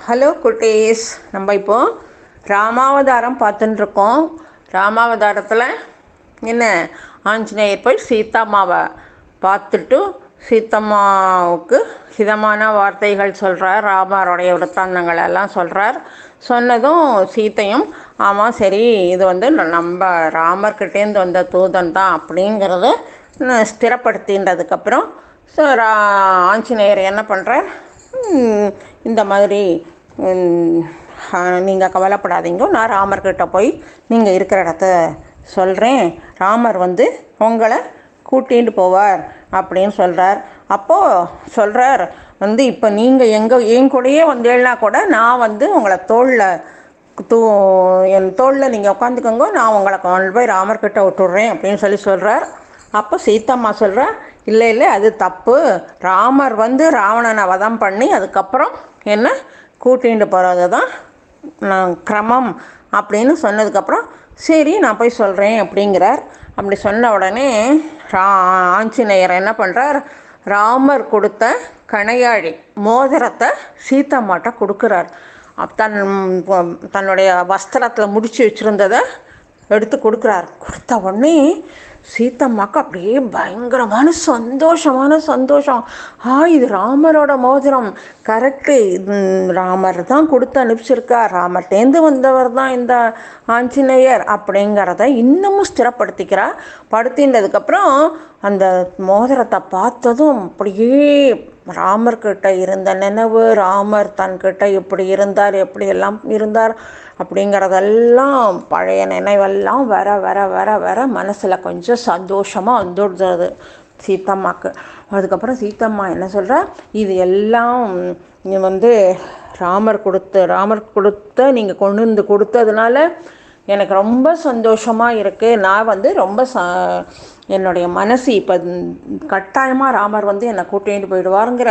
hello குட்டீஸ் நம்ம இப்போ ராமாவதாரம் பார்த்துட்டு இருக்கோம் ராமாவதாரத்தில் என்ன ஆஞ்சநேயர் போய் சீதாம்மாவை பார்த்துட்டு சீத்தம்மாவுக்கு ஹிதமான வார்த்தைகள் சொல்கிறார் ராமருடைய விருத்தாந்தங்கள் எல்லாம் சொல்கிறார் சொன்னதும் சீத்தையும் ஆமாம் சரி இது வந்து நம்ம ராமர்கிட்டேருந்து வந்த தூதன் தான் அப்படிங்கிறத ந- ஸ்திரப்படுத்தின்றதுக்கப்புறம் ஸோ ரா ஆஞ்சநேயர் என்ன பண்ணுறார் இந்த மாதிரி நீங்கள் கவலைப்படாதீங்க நான் ராமர்கிட்ட போய் நீங்கள் இருக்கிற இடத்த சொல்கிறேன் ராமர் வந்து உங்களை கூட்டிகிட்டு போவார் அப்படின்னு சொல்கிறார் அப்போது சொல்கிறார் வந்து இப்போ நீங்கள் எங்கள் என் கூடயே வந்தேன்னா கூட நான் வந்து உங்களை தோளில் தூ என் தோளில் நீங்கள் உட்காந்துக்கோங்க நான் உங்களை கொண்டு போய் ராமர்கிட்ட விட்டுடுறேன் அப்படின்னு சொல்லி சொல்கிறார் அப்போ சீத்தம்மா சொல்கிறா இல்லை இல்லை அது தப்பு ராமர் வந்து ராவணனை வதம் பண்ணி அதுக்கப்புறம் என்ன கூட்டிகிட்டு போகிறது தான் நான் கிரமம் அப்படின்னு சொன்னதுக்கப்புறம் சரி நான் போய் சொல்கிறேன் அப்படிங்கிறார் அப்படி சொன்ன உடனே ரா ஆஞ்சநேயர் என்ன பண்ணுறார் ராமர் கொடுத்த கணையாழி மோதிரத்தை சீத்தம்மாட்ட கொடுக்குறார் அப் தன் தன்னுடைய வஸ்திரத்தில் முடிச்சு வச்சுருந்ததை எடுத்து கொடுக்குறார் கொடுத்த உடனே சீத்தம்மாக்கு அப்படியே பயங்கரமான சந்தோஷமான சந்தோஷம் ஆ இது ராமரோட மோதிரம் கரெக்டு ராமர் தான் கொடுத்து அனுப்பிச்சிருக்கார் ராமர்டேந்து வந்தவர் தான் இந்த ஆஞ்சநேயர் அப்படிங்கிறத இன்னமும் ஸ்திரப்படுத்திக்கிறா படுத்தின்றதுக்கப்புறம் அந்த மோதிரத்தை பார்த்ததும் அப்படியே ராமர்கிட்ட இருந்த நினைவு ராமர் தன்கிட்ட எப்படி இருந்தார் எப்படி எல்லாம் இருந்தார் அப்படிங்கிறதெல்லாம் பழைய நினைவெல்லாம் வர வர வர வர மனசில் கொஞ்சம் சந்தோஷமாக வந்துடுறது சீத்தம்மாக்கு அதுக்கப்புறம் சீத்தம்மா என்ன சொல்கிறா இது எல்லாம் நீ வந்து ராமர் கொடுத்து ராமர் கொடுத்த நீங்கள் கொண்டு வந்து கொடுத்ததுனால எனக்கு ரொம்ப சந்தோஷமாக இருக்குது நான் வந்து ரொம்ப ச என்னுடைய மனசு இப்போ கட்டாயமாக ராமர் வந்து என்னை கூட்டிகிட்டு போயிடுவாருங்கிற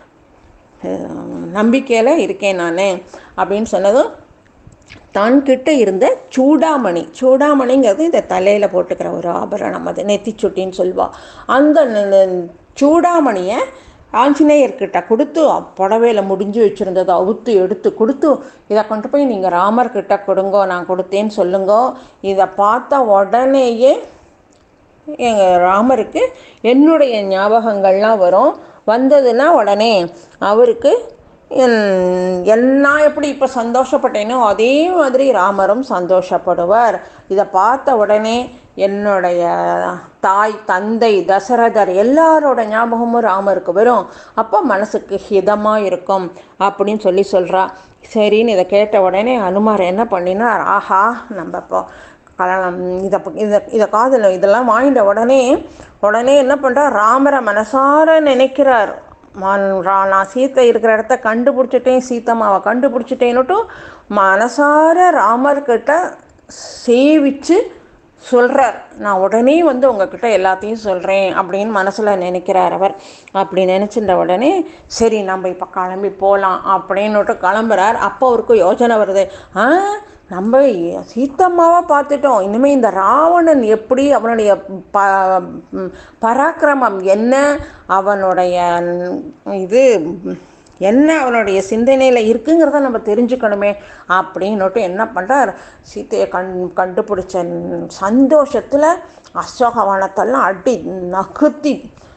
நம்பிக்கையில் இருக்கேன் நான் அப்படின்னு சொன்னதும் தன்கிட்ட இருந்த சூடாமணி சூடாமணிங்கிறது இந்த தலையில் போட்டுக்கிற ஒரு ஆபரணம் அது நெத்திச்சுட்டின்னு சொல்லுவா அந்த ந- ந- சூடாமணியை ஆஞ்சநேயர்கிட்ட கொடுத்து புடவையில் முடிஞ்சு வச்சுருந்ததை அவுத்து எடுத்து கொடுத்து இதை கொண்டு போய் நீங்கள் ராமர்கிட்ட கொடுங்கோ நான் கொடுத்தேன்னு சொல்லுங்கோ இதை பார்த்த உடனேயே எங்கள் ராமருக்கு என்னுடைய ஞாபகங்கள்லாம் வரும் வந்ததுன்னா உடனே அவருக்கு என்- என் நான் எப்படி இப்போ சந்தோஷப்பட்டேனோ அதே மாதிரி ராமரும் சந்தோஷப்படுவார் இதை பார்த்த உடனே என்னுடைய தாய் தந்தை தசரதர் எல்லாரோட ஞாபகமும் ராமருக்கு வரும் அப்போ மனசுக்கு ஹிதமாக இருக்கும் அப்படின்னு சொல்லி சொல்கிறா சரின்னு இதை கேட்ட உடனே அனுமார் என்ன பண்ணினார் ஆஹா நம்ம இப்போ கல்யாணம் இதை ப- இதை இதை காதல் இதெல்லாம் வாங்கிட்ட உடனே உடனே என்ன பண்ணுறார் ராமரை மனசார நினைக்கிறார் மான் ரா நான் சீத்தை இருக்கிற இடத்த கண்டுபிடிச்சிட்டேன் சீத்தம்மாவை கண்டுபிடிச்சிட்டேன்னுட்டும் மனசார ராமர்கிட்ட சேவிச்சு சொல்கிறார் நான் உடனே வந்து உங்ககிட்ட எல்லாத்தையும் சொல்கிறேன் அப்படின்னு மனசில் நினைக்கிறார் அவர் அப்படி நினச்சிட்ட உடனே சரி நம்ம இப்போ கிளம்பி போகலாம் அப்படின்னுட்டு கிளம்புறார் அப்போ அவருக்கு யோசனை வருது ஆ நம்ம சீத்தம்மாவை பார்த்துட்டோம் இனிமேல் இந்த ராவணன் எப்படி அவனுடைய ப ம், பராக்கிரமம் என்ன அவனுடைய இது என்ன அவனுடைய சிந்தனையில் இருக்குங்கிறத நம்ம தெரிஞ்சுக்கணுமே அப்படின்னுட்டு என்ன பண்ணுறார் சீத்தையை கண் கண்டுபிடிச்ச சந்தோஷத்தில் அசோகவனத்தெல்லாம் அடி நகுத்தி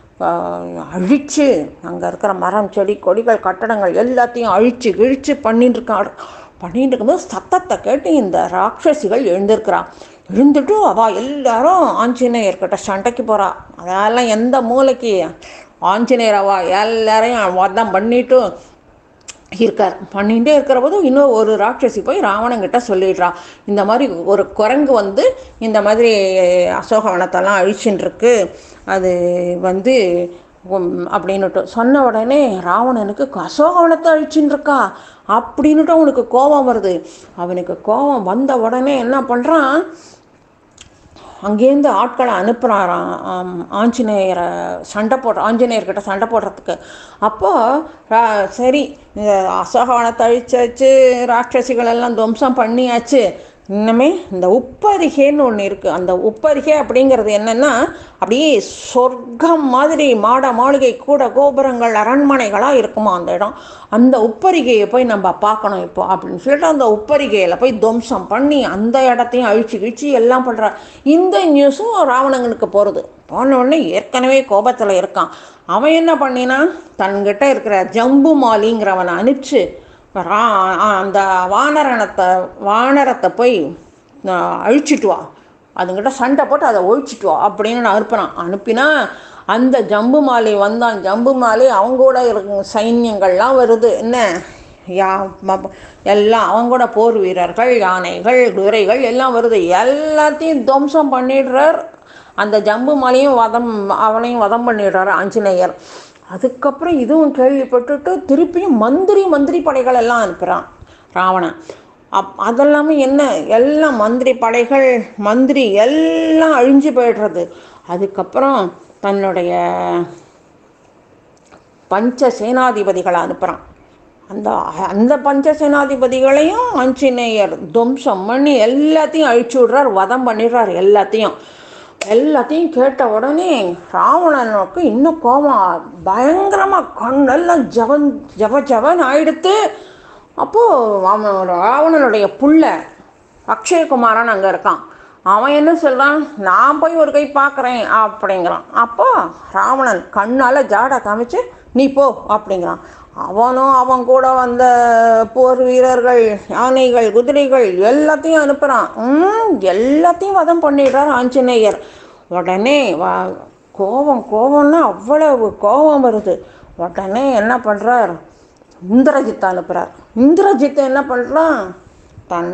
அழித்து அங்கே இருக்கிற மரம் செடி கொடிகள் கட்டடங்கள் எல்லாத்தையும் அழித்து கிழித்து பண்ணிட்டு இருக்கார் பண்ணிட்டு இருக்கும்போது சத்தத்தை கேட்டு இந்த ராட்சசிகள் எழுந்திருக்கிறான் எழுந்துட்டு அவள் எல்லாரும் ஆஞ்சநேயர்கிட்ட சண்டைக்கு போகிறா அதெல்லாம் எந்த மூளைக்கு ஆஞ்சநேயர் அவா எல்லாரையும் வதம் பண்ணிட்டு இருக்கார் பண்ணிகிட்டே இருக்கிற போது இன்னும் ஒரு ராட்சசி போய் ராவணங்கிட்ட சொல்லிடுறா இந்த மாதிரி ஒரு குரங்கு வந்து இந்த மாதிரி அசோகவனத்தெல்லாம் அழிச்சுன்னு இருக்கு அது வந்து உம், அப்படின்னுட்டு சொன்ன உடனே ராவணனுக்கு அசோகவனத்தை அழிச்சுன்னு இருக்கா அப்படின்னுட்டு அவனுக்கு கோபம் வருது அவனுக்கு கோபம் வந்த உடனே என்ன பண்ணுறான் அங்கேருந்து ஆட்களை அனுப்புகிறாராம் ஆம், ஆஞ்சநேயரை சண்டை போடுற ஆஞ்சநேயர்கிட்ட சண்டை போடுறதுக்கு அப்போது சரி இந்த அசோகவனத்தை அழிச்சாச்சு ராட்சசிகள் எல்லாம் துவம்சம் பண்ணியாச்சு இன்னுமே இந்த உப்பரிகைன்னு ஒன்று இருக்குது அந்த உப்பரிகை அப்படிங்கிறது என்னென்னா அப்படியே சொர்க்கம் மாதிரி மாட மாளிகை கூட கோபுரங்கள் அரண்மனைகளாக இருக்குமா அந்த இடம் அந்த உப்பரிகையை போய் நம்ம பார்க்கணும் இப்போ அப்படின்னு சொல்லிட்டு அந்த உப்பரிகையில் போய் துவம்சம் பண்ணி அந்த இடத்தையும் அழிச்சு கிழிச்சு எல்லாம் பண்ணுறா இந்த நியூஸும் ராவணங்களுக்கு போகிறது போன உடனே ஏற்கனவே கோபத்தில் இருக்கான் அவன் என்ன பண்ணினா தன்கிட்ட இருக்கிற ஜம்பு மாலிங்கிறவனை அனுப்பிச்சு ரா அந்த வானரணத்தை வானரத்தை போய் ஆஹ், அழிச்சிட்டு வா அதுங்கிட்ட சண்டை போட்டு அதை ஒழிச்சிட்டு வா அப்படின்னு நான் அனுப்புனான் அனுப்பினா அந்த ஜம்பு மாலை வந்தான் ஜம்பு மாலை அவங்க கூட இருக்க சைன்யங்கள்லாம் வருது என்ன யா ம- எல்லாம் அவங்க கூட போர் வீரர்கள் யானைகள் குதிரைகள் எல்லாம் வருது எல்லாத்தையும் துவம்சம் பண்ணிடுறார் அந்த ஜம்பு மாலையும் வதம் அவனையும் வதம் பண்ணிடுறாரு ஆஞ்சநேயர் அதுக்கப்புறம் இதுவும் கேள்விப்பட்டுட்டு திருப்பியும் மந்திரி மந்திரி படைகள் எல்லாம் அனுப்புகிறான் ராவணன் அப் அதெல்லாமே என்ன எல்லாம் மந்திரி படைகள் மந்திரி எல்லாம் அழிஞ்சு போயிடுறது அதுக்கப்புறம் தன்னுடைய பஞ்ச சேனாதிபதிகளை அனுப்புகிறான் அந்த அந்த பஞ்ச சேனாதிபதிகளையும் ஆஞ்சநேயர் துவம்சம் பண்ணி எல்லாத்தையும் அழிச்சு விடுறார் வதம் பண்ணிடுறார் எல்லாத்தையும் எல்லாத்தையும் கேட்ட உடனே ராவணனுக்கு இன்னும் கோபம் பயங்கரமாக கண்ணெல்லாம் ஜவன் ஜவ ஜவன் ஆயிடுத்து அப்போது அவன் ராவணனுடைய புள்ள அக்ஷயகுமாரன் அங்கே இருக்கான் அவன் என்ன சொல்கிறான் நான் போய் ஒரு கை பார்க்குறேன் அப்படிங்கிறான் அப்போ ராவணன் கண்ணால் ஜாடை காமிச்சு நீ போ அப்படிங்கிறான் அவனும் அவன் கூட வந்த போர் வீரர்கள் யானைகள் குதிரைகள் எல்லாத்தையும் அனுப்புகிறான் ம், எல்லாத்தையும் வதம் பண்ணிடுறார் ஆஞ்சநேயர் உடனே வா கோபம் கோபம்னா அவ்வளவு கோபம் வருது உடனே என்ன பண்ணுறார் இந்திரஜித்தை அனுப்புகிறார் இந்திரஜித்தை என்ன பண்ணுறான் தன்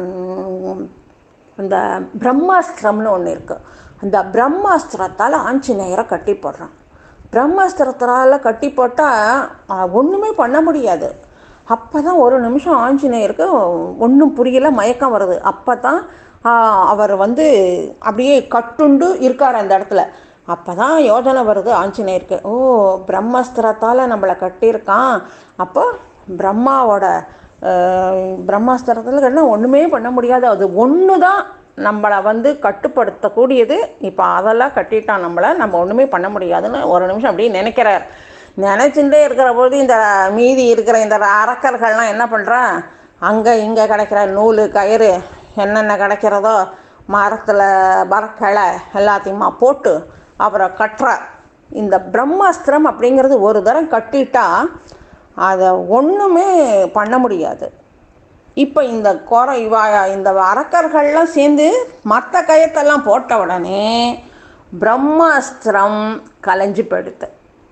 அந்த பிரம்மாஸ்திரம்னு ஒன்று இருக்குது அந்த பிரம்மாஸ்திரத்தால் ஆஞ்சநேயரை கட்டி போடுறான் பிரம்மாஸ்திரத்தால் கட்டி போட்டால் ஒன்றுமே பண்ண முடியாது அப்போ தான் ஒரு நிமிஷம் ஆஞ்சநேயருக்கு ஒன்றும் புரியல மயக்கம் வருது அப்போ தான் அவர் வந்து அப்படியே கட்டுண்டு இருக்கார் அந்த இடத்துல அப்போ தான் யோஜனை வருது ஆஞ்சநேயருக்கு ஓ பிரம்மஸ்திரத்தால் நம்மளை கட்டியிருக்கான் அப்போ பிரம்மாவோட அஹ், பிரம்மாஸ்திரத்தில் என்ன ஒன்றுமே பண்ண முடியாது அது ஒன்று தான் நம்மளை வந்து கட்டுப்படுத்தக்கூடியது இப்போ அதெல்லாம் கட்டிட்டான் நம்மளை நம்ம ஒன்றுமே பண்ண முடியாதுன்னு ஒரு நிமிஷம் அப்படியே நினைக்கிறார் நினச்சிட்டே இருக்கிற போது இந்த மீதி இருக்கிற இந்த அரக்கர்கள்லாம் என்ன பண்ணுறா அங்கே இங்கே கிடைக்கிற நூல் கயிறு என்னென்ன கிடைக்கிறதோ மரத்தில் மரக்கிளை எல்லாத்தையுமா போட்டு அப்புறம் கட்டுற இந்த பிரம்மாஸ்திரம் அப்படிங்கிறது ஒரு தரம் கட்டிட்டா அதை ஒன்றுமே பண்ண முடியாது இப்போ இந்த குறை இவ இந்த அரக்கர்கள்லாம் சேர்ந்து மற்ற கயத்தெல்லாம் போட்ட உடனே பிரம்மாஸ்திரம் கலைஞ்சு போயிடுது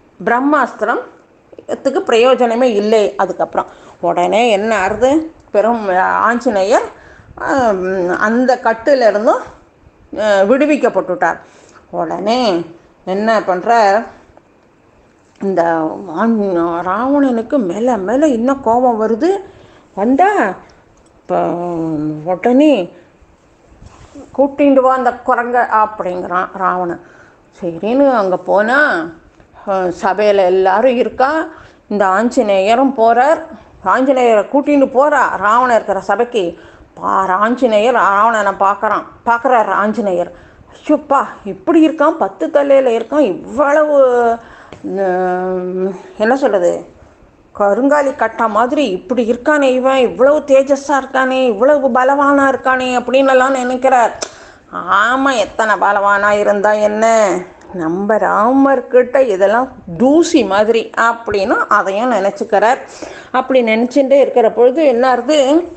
பிரம்மாஸ்திரத்துக்கு பிரயோஜனமே இல்லை அதுக்கப்புறம் உடனே என்ன ஆறுது பெரும் ஆஞ்சநேயர் ஆம், அந்த கட்டிலிருந்தும் அஹ், விடுவிக்கப்பட்டுட்டார் உடனே என்ன பண்ணுறார் இந்த ஆண்- ராவணனுக்கு மேலே மேலே இன்னும் கோபம் வருது வந்தா இப்போ உடனே கூட்டிண்டு வா அந்த குரங்க அப்படிங்கிறான் ராவணன் சரின்னு அங்கே போனால் சபையில் எல்லாரும் இருக்கா இந்த ஆஞ்சநேயரும் போகிறார் ஆஞ்சநேயரை கூட்டின்னு போகிறா ராவணன் இருக்கிற சபைக்கு பார் ஆஞ்சநேயர் ராவணனை பார்க்குறான் பார்க்குறாரு ஆஞ்சநேயர் ஐயோப்பா இப்படி இருக்கான் பத்து தலையில் இருக்கான் இவ்வளவு உம், என்ன சொல்கிறது கருங்காலி கட்டா மாதிரி இப்படி இருக்கானே இவன் இவ்வளவு தேஜஸாக இருக்கானே இவ்வளவு பலவானா இருக்கானே அப்படின்னு எல்லாம் நினைக்கிறார் ஆமாம் எத்தனை பலவானா இருந்தா என்ன நம்ம ராமர்கிட்ட இதெல்லாம் தூசி மாதிரி அப்படின்னு அதையும் நினச்சிக்கிறார் அப்படி நினச்சிட்டு இருக்கிற பொழுது என்னாருது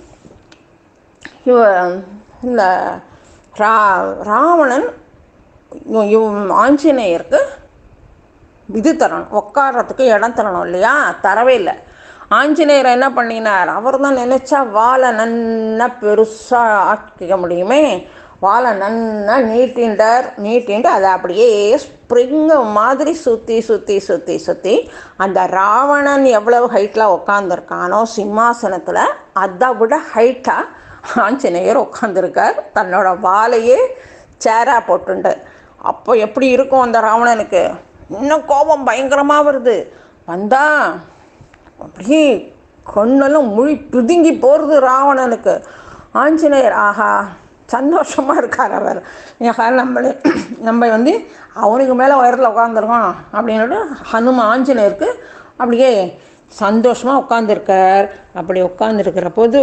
இவ இந்த ரா ராவணன் இவ- இவ- ஆஞ்சநேயருக்கு இது தரணும் உட்கார்றதுக்கு இடம் தரணும் இல்லையா தரவே இல்லை ஆஞ்சநேயர் என்ன பண்ணினார் அவர் தான் நினச்சா வாழை நன்னா பெருசாக ஆக்கிக்க முடியுமே வாழை நன்னா நீட்டின்றார் நீட்டின்ட்டு அதை அப்படியே ஸ்ப்ரிங்கு மாதிரி சுற்றி சுற்றி சுற்றி சுற்றி அந்த ராவணன் எவ்வளவு ஹைட்டில் உட்காந்துருக்கானோ சிம்மாசனத்தில் அதை விட ஹைட்டாக ஆஞ்சநேயர் உட்காந்துருக்கார் தன்னோட வாளையே சேராக போட்டுண்டு அப்போ எப்படி இருக்கும் அந்த ராவணனுக்கு இன்னும் கோபம் பயங்கரமாக வருது வந்தா அப்படியே கண்ணெல்லாம் முழி பிதுங்கி போகிறது ராவணனுக்கு ஆஞ்சநேயர் ஆஹா சந்தோஷமாக இருக்கார் அவர் ஏன்னா நம்மளே நம்ம வந்து அவனுக்கு மேலே உயரத்தில் உட்காந்துருக்கோம் அப்படின்னுட்டு ஹனும ஆஞ்சநேயருக்கு அப்படியே சந்தோஷமாக உட்காந்துருக்கார் அப்படி உட்காந்துருக்கிற போது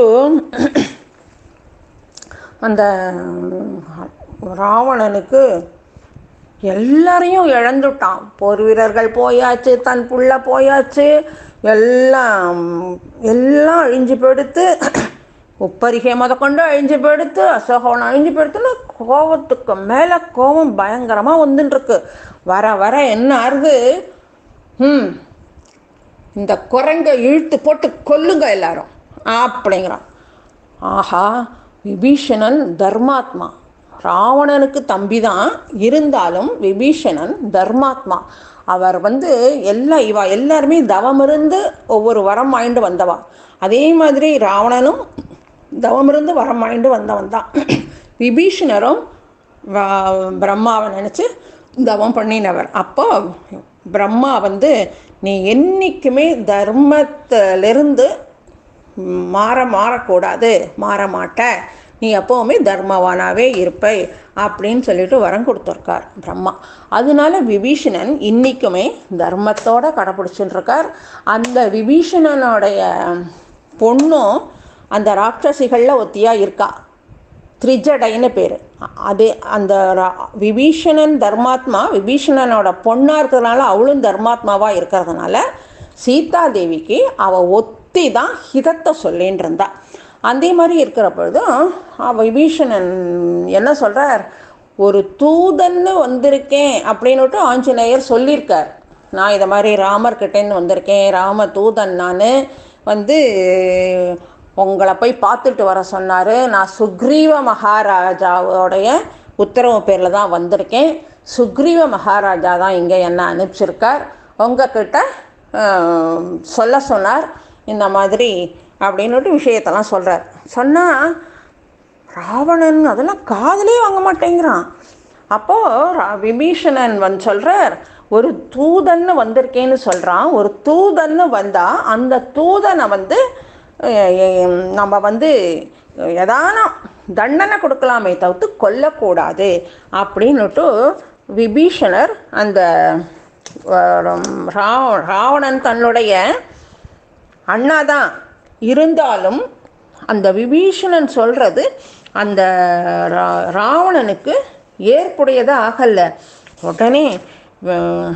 அந்த ராவணனுக்கு எல்லாரையும் இழந்துட்டான் போர் வீரர்கள் போயாச்சு தன் புள்ள போயாச்சு எல்லாம் எல்லாம் அழிஞ்சு போயிடுத்து உப்பரிகை முத கொண்டு அழிஞ்சு போயிடுத்து அசோகவனம் அழிஞ்சு போயிடுத்துன்னு கோபத்துக்கு மேலே கோபம் பயங்கரமாக வந்துட்டுருக்கு வர வர என்ன ஆறுது ம் இந்த குரங்கை இழுத்து போட்டு கொல்லுங்க எல்லாரும் அப்படிங்கிறான் ஆஹா விபீஷணன் தர்மாத்மா ராவணனுக்கு தம்பி தான் இருந்தாலும் விபீஷணன் தர்மாத்மா அவர் வந்து எல்லா இவா எல்லாருமே தவமிருந்து ஒவ்வொரு வரம் வாங்கிட்டு வந்தவா அதே மாதிரி ராவணனும் தவமிருந்து வரம் வாங்கிட்டு வந்தவன் தான் விபீஷணரும் வ- பிரம்மாவை நினச்சி தவம் பண்ணினவர் அப்போ பிரம்மா வந்து நீ என்றைக்குமே தர்மத்திலிருந்து மாற மாறக்கூடாது மாற மாட்ட நீ எப்போவுமே தர்மவானாவே இருப்பை அப்படின்னு சொல்லிட்டு வரம் கொடுத்துருக்கார் பிரம்மா அதனால விபீஷணன் இன்னைக்குமே தர்மத்தோட கடைப்பிடிச்சுட்டு இருக்கார் அந்த விபீஷணனுடைய பொண்ணும் அந்த ராட்சசிகளில் ஒத்தியாக இருக்கா த்ரிஜடைன்னு பேர் அதே அந்த ரா- விபீஷணன் தர்மாத்மா விபீஷணனோட பொண்ணாக இருக்கிறதுனால அவளும் தர்மாத்மாவாக இருக்கிறதுனால சீதாதேவிக்கு அவள் ஒத்தி தான் ஹிதத்தை சொல்லின்னு இருந்தா அதே மாதிரி இருக்கிற பொழுதும் அவ விபீஷணன் என்ன சொல்கிறார் ஒரு தூதன்னு வந்திருக்கேன் அப்படின்னுட்டு ஆஞ்சநேயர் சொல்லியிருக்கார் நான் இதை மாதிரி ராமர்கிட்டேருந்து வந்திருக்கேன் ராம தூதன் நான் வந்து உங்களை போய் பார்த்துட்டு வர சொன்னார் நான் சுக்ரீவ மகாராஜாவோடைய உத்தரவு பேரில் தான் வந்திருக்கேன் சுக்ரீவ மகாராஜா தான் இங்கே என்ன அனுப்பிச்சிருக்கார் உங்ககிட்ட ஆஹ், சொல்ல சொன்னார் இந்த மாதிரி அப்படின்னுட்டு விஷயத்தெல்லாம் சொல்கிறார் சொன்னால் ராவணன் அதெல்லாம் காதலே வாங்க மாட்டேங்கிறான் அப்போது ரா விபீஷணன் வந்து சொல்கிறார் ஒரு தூதன்னு வந்திருக்கேன்னு சொல்கிறான் ஒரு தூதன்னு வந்தால் அந்த தூதனை வந்து அஹ், அஹ், நம்ம வந்து எதான தண்டனை கொடுக்கலாமே தவிர்த்து கொல்லக்கூடாது அப்படின்னுட்டு விபீஷணர் அந்த அஹ், ரா- ராவணன் தன்னுடைய அண்ணா தான் இருந்தாலும் அந்த விபீஷணன் சொல்கிறது அந்த ரா- ராவணனுக்கு ஏற்புடையதாக ஆகல உடனே அஹ்,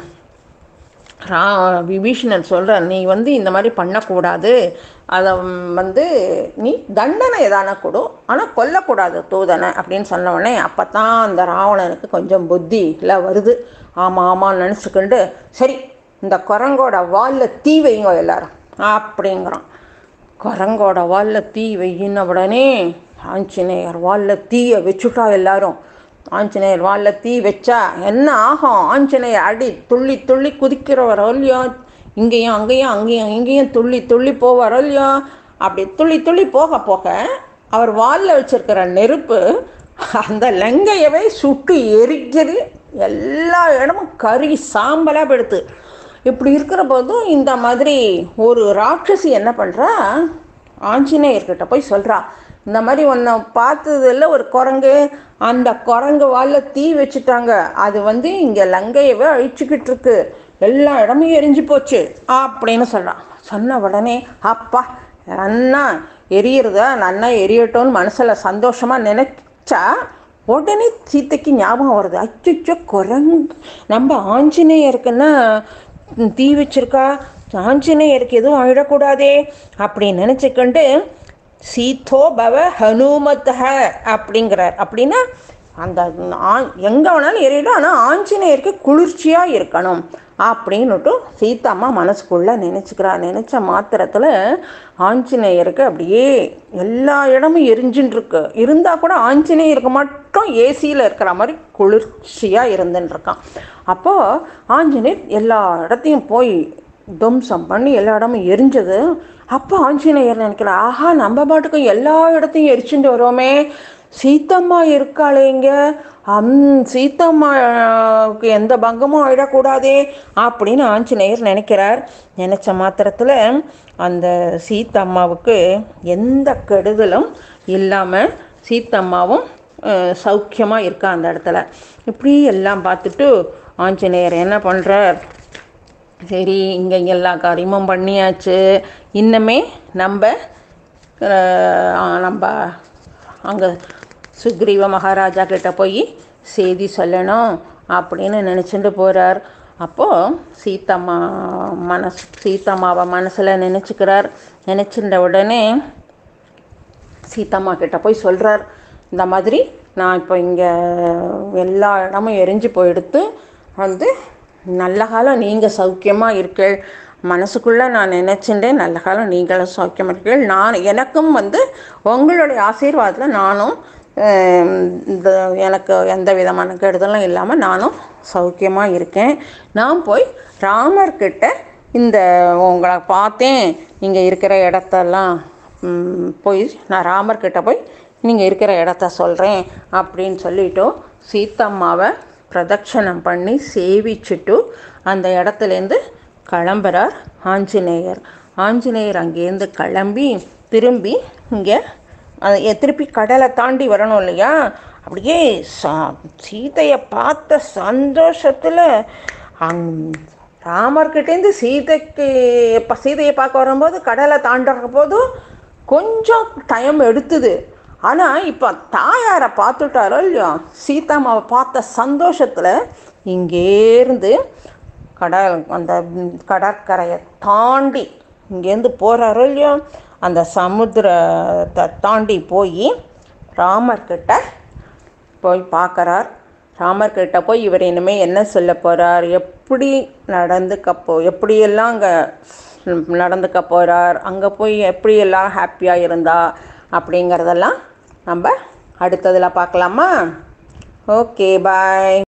ரா விபீஷணன் சொல்கிற நீ வந்து இந்த மாதிரி பண்ணக்கூடாது அதை வந்து நீ தண்டனை எதான கொடு ஆனால் கொல்லக்கூடாது தூதனை அப்படின்னு சொன்ன உடனே அப்போ தான் அந்த ராவணனுக்கு கொஞ்சம் புத்தி இல்லை வருது ஆமாம் ஆமான்னு நினச்சிக்கிண்டு சரி இந்த குரங்கோட வாலில் தீ வைங்க எல்லாரும் அப்படிங்கிறான் குரங்கோட வாலில் தீ வையின உடனே ஆஞ்சநேயர் வாலில் தீயை வச்சுட்டா எல்லாரும் ஆஞ்சநேயர் வாலில் தீ வச்சா என்ன ஆகும் ஆஞ்சநேயர் அடி துள்ளி துள்ளி குதிக்கிறவரோ இல்லையோ இங்கேயும் அங்கேயும் அங்கேயும் இங்கேயும் துள்ளி துள்ளி போவாரோ இல்லையோ அப்படி துள்ளி துள்ளி போக போக அவர் வாலில் வச்சிருக்கிற நெருப்பு அந்த லங்கையவே சுட்டு எரிக்குது எல்லா இடமும் கருகி சாம்பலாக போயிடுது இப்படி இருக்கிற போதும் இந்த மாதிரி ஒரு ராட்சசி என்ன பண்ணுறா ஆஞ்சநேயர்கிட்ட போய் சொல்கிறா இந்த மாதிரி உன்னை பார்த்ததில்ல ஒரு குரங்கு அந்த குரங்கு வாலில் தீ வச்சுட்டாங்க அது வந்து இங்கே லங்கையவே அழிச்சுக்கிட்டு இருக்கு எல்லா இடமும் எரிஞ்சு போச்சு அப்படின்னு சொல்கிறான் சொன்ன உடனே அப்பா நன்னா எரியறதா நன்னா எரியட்டோன்னு மனசில் சந்தோஷமாக நினைச்சா உடனே சீத்தைக்கு ஞாபகம் வருது அச்சோ குரங்கு நம்ம ஆஞ்சநேயருக்குன்னா தீ வச்சிருக்கா ஆஞ்சநேயருக்கு எதுவும் ஆயிடக்கூடாதே அப்படின்னு நினச்சிக்கிண்டு சீதோ பவ ஹனுமத்தக அப்படிங்கிறார் அப்படின்னா அந்த ஆ- எங்கே வேணாலும் எரியட்டும் ஆனால் ஆஞ்சநேயருக்கு குளிர்ச்சியாக இருக்கணும் அப்படின்னுட்டு சீதாம்மா மனசுக்குள்ளே நினச்சிக்கிறா நினச்ச மாத்திரத்தில் ஆஞ்சநேயருக்கு அப்படியே எல்லா இடமும் எரிஞ்சுன்னு இருக்கு இருந்தால் கூட ஆஞ்சநேயருக்கு மட்டும் ஏசியில் இருக்கிற மாதிரி குளிர்ச்சியாக இருந்துன்னு இருக்கான் அப்போது ஆஞ்சநேயர் எல்லா இடத்தையும் போய் துவம்சம் பண்ணி எல்லா இடமும் எரிஞ்சது அப்போ ஆஞ்சநேயர் நினைக்கிறா ஆஹா நம்ம பாட்டுக்கும் எல்லா இடத்தையும் எரிச்சுட்டு வரோமே சீத்தம்மா இருக்காளே இங்க அம் சீத்தம்மாவுக்கு எந்த பங்கமும் ஆயிடக்கூடாதே அப்படின்னு ஆஞ்சநேயர் நினைக்கிறார் நினைச்ச மாத்திரத்தில் அந்த சீத்தம்மாவுக்கு எந்த கெடுதலும் இல்லாமல் சீத்தம்மாவும் சௌக்கியமாக இருக்கா அந்த இடத்துல இப்படி எல்லாம் பார்த்துட்டு ஆஞ்சநேயர் என்ன பண்ணுறார் சரி இங்கே எல்லா காரியமும் பண்ணியாச்சு இன்னமே நம்ம அஹ், நம்ம அங்கே சுக்ரீவ மகாராஜா கிட்ட போய் செய்தி சொல்லணும் அப்படின்னு நினச்சிட்டு போகிறார் அப்போது சீத்தம்மா மனசு சீத்தம்மாவை மனசில் நினச்சிக்கிறார் நினச்சிருந்த உடனே சீத்தம்மா கிட்ட போய் சொல்கிறார் இந்த மாதிரி நான் இப்போ இங்கே எல்லா இடமும் எரிஞ்சு போயிடுத்து வந்து நல்ல காலம் நீங்கள் சௌக்கியமாக இருக்கீள் மனசுக்குள்ளே நான் நினச்சிட்டேன் நல்ல காலம் நீங்களும் சௌக்கியமாக இருக்கீள் நான் எனக்கும் வந்து உங்களுடைய ஆசீர்வாதத்தில் நானும் ஆம், இந்த எனக்கு எந்த விதமான கெடுதலும் இல்லாமல் நானும் சௌக்கியமாக இருக்கேன் நான் போய் ராமர்கிட்ட இந்த உங்களை பார்த்தேன் நீங்கள் இருக்கிற இடத்தெல்லாம் ம், போய் நான் ராமர்கிட்ட போய் நீங்கள் இருக்கிற இடத்த சொல்கிறேன் அப்படின்னு சொல்லிட்டு சீத்தம்மாவை பிரதட்சணம் பண்ணி சேவிச்சுட்டு அந்த இடத்துலேருந்து கிளம்புறார் ஆஞ்சநேயர் ஆஞ்சநேயர் அங்கேருந்து கிளம்பி திரும்பி இங்கே திருப்பி கடலை தாண்டி வரணும் இல்லையா அப்படியே சா சீதையை பார்த்த சந்தோஷத்தில் அங் ராமர்கிட்டேருந்து சீதைக்கு இப்போ சீதையை பார்க்க வரும்போது கடலை தாண்டுற போதும் கொஞ்சம் டைம் எடுத்துது ஆனால் இப்போ தாயாரை பார்த்துட்டாரோ இல்லையோ சீதாமாவை பார்த்த சந்தோஷத்தில் இங்கேருந்து கடல் அந்த கடற்கரையை தாண்டி இங்கேருந்து போகிறாரோ இல்லையோ அந்த சமுத்திரத்தை தாண்டி போய் ராமர்கிட்ட போய் பார்க்கறார் ராமர்கிட்ட போய் இவர் இனிமேல் என்ன சொல்ல போகிறார் எப்படி நடந்துக்க போ எப்படியெல்லாம் அங்கே நடந்துக்க போகிறார் அங்கே போய் எப்படியெல்லாம் ஹாப்பியாக இருந்தா அப்படிங்கிறதெல்லாம் நம்ம அடுத்ததில் பார்க்கலாமா ஓகே பாய்